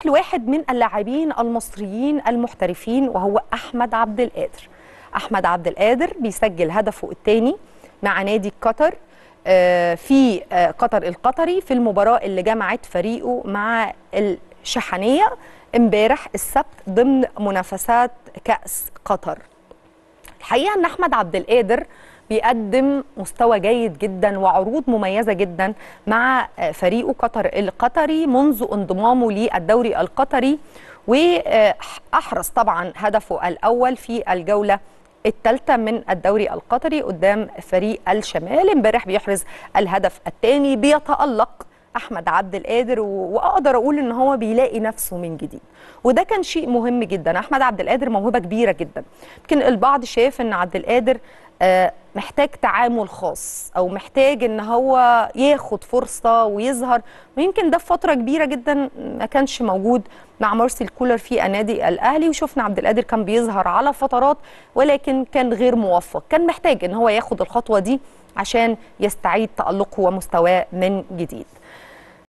لواحد من اللاعبين المصريين المحترفين وهو احمد عبد القادر احمد عبد القادر بيسجل هدفه الثاني مع نادي قطر آه، في آه، قطر القطري في المباراه اللي جمعت فريقه مع الشحنيه امبارح السبت ضمن منافسات كاس قطر الحقيقه ان احمد عبد القادر بيقدم مستوى جيد جدا وعروض مميزه جدا مع آه، فريقه قطر القطري منذ انضمامه للدوري القطري واحرز طبعا هدفه الاول في الجوله الثالثة من الدوري القطري قدام فريق الشمال امبارح بيحرز الهدف الثاني بيتألق احمد عبد القادر و- واقدر اقول ان هو بيلاقي نفسه من جديد وده كان شيء مهم جدا احمد عبد القادر موهبه كبيره جدا يمكن البعض شايف ان عبد القادر آه، محتاج تعامل خاص او محتاج ان هو ياخد فرصه ويظهر ويمكن ده في فتره كبيره جدا ما كانش موجود مع مارسيل كولر في النادي الاهلي وشفنا عبد القادر كان بيظهر على فترات ولكن كان غير موفق كان محتاج ان هو ياخد الخطوه دي عشان يستعيد تالقه ومستواه من جديد